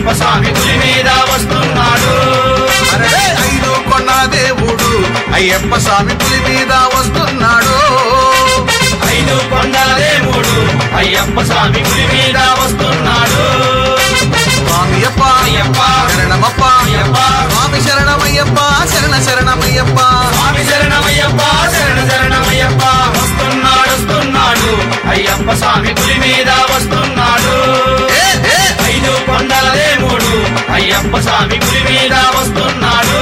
అయ్యప్ప స్వామి పులి మీద వస్తున్నాడు అరే ఐదు కొండ దేవుడు అయ్యప్ప స్వామి పులి మీద వస్తున్నాడు ఐదు కొండల దేవుడు అయ్యప్ప స్వామి పులి మీద వస్తున్నాడు స్వామియప్ప అయ్యప్ప శరణమప్ప అయ్యప్ప స్వామి శరణమయ్యప్ప శరణ శరణమయ్యప్ప స్వామి శరణమయ్యప్ప శరణ శరణమయ్యప్ప వస్తున్నాడు వస్తున్నాడు అయ్యప్ప స్వామి పులి మీద వస్తున్నాడు ఏ, ఏ, ఐదు కొండల దేవుడు అయ్యప్ప స్వామి పులి మీద వస్తున్నాడు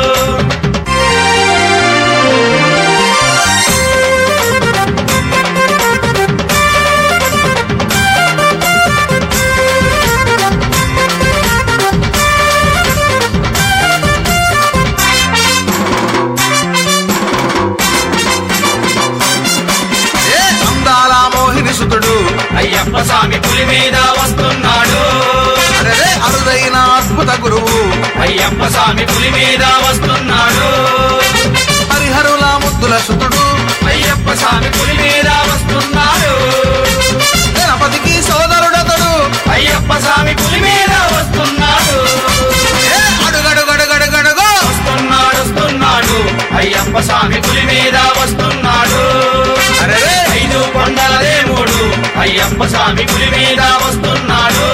ఏ, అందాల మోహిని సుతుడు అయ్యప్ప స్వామి పులి మీద వస్తున్నాడు అరే అరుదైన అద్భుత గురువు అయ్యప్ప స్వామి పులి మీద వస్తున్నాడు హరిహరుల ముద్దుల సుతుడు అయ్యప్ప స్వామి పులి మీద వస్తున్నాడు గణపతికి సోదరుడతడు అయ్యప్ప స్వామి పులి మీద వస్తున్నాడు ఏ, అడుగడుగడుగడుగడుగో వస్తున్నాడు వస్తున్నాడు అయ్యప్ప స్వామి పులి మీద వస్తున్నాడు అరే ఐదు కొండల దేవుడు అయ్యప్ప స్వామి పులి మీద వస్తున్నాడు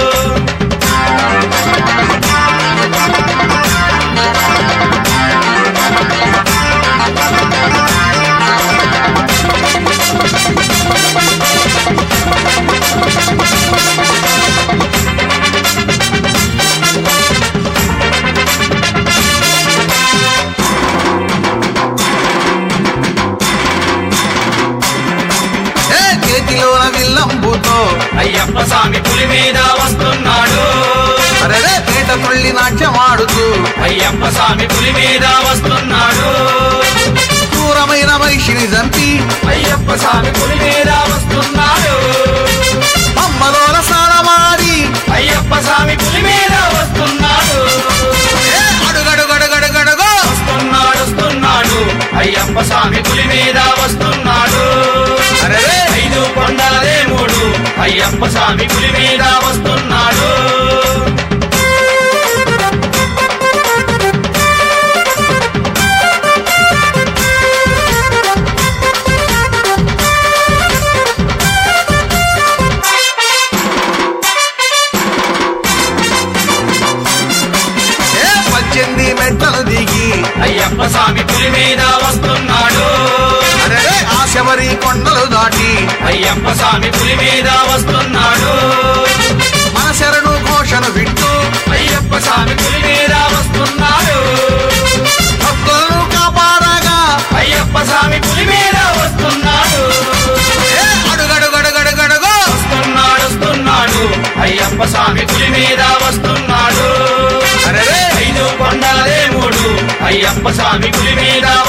ఏ చేతిలోన విల్లంబుతో అయ్యప్ప స్వామి పులి మీద వస్తున్నాడు అరే పేట తుళ్ళి నాట్యమాడుతూ అయ్యప్ప స్వామి పులి మీద వస్తున్నాడు క్రూరమైన మనిషిని చంపి అయ్యప్ప స్వామి పులి మీద వస్తున్నాడు అమ్మలోన స్నానమాడి అయ్యప్ప స్వామి పులి మీద వస్తున్నాడు ఏ అడుగడుగడుగడుగడుగో వస్తున్నాడు వస్తున్నాడు అయ్యప్ప స్వామి పులి మీద వస్తున్నాడు అరే ఐదు కొండల దేవుడు అయ్యప్ప స్వామి పులి మీద వస్తున్నాడు ఏ పద్దెనిమిది మెట్టలు దిగి అయ్యప్ప స్వామి పులి మీద వస్తున్నాడు అరే ఆ శబరి కొండలు దాటి అయ్యప్ప స్వామి పులి మీద వస్తున్నాడు మన శరణు ఘోషను వింటూ అయ్యప్ప స్వామి పులి మీద వస్తున్నాడు భక్తులను కాపాడగా అయ్యప్ప స్వామి పులి మీద వస్తున్నాడు ఏ అడుగడుగడుగడుగడుగో వస్తున్నాడు వస్తున్నాడు అయ్యప్ప స్వామి పులి మీద వస్తున్నాడు అరే ఐదు కొండల దేవుడు అయ్యప్ప స్వామి పులి మీద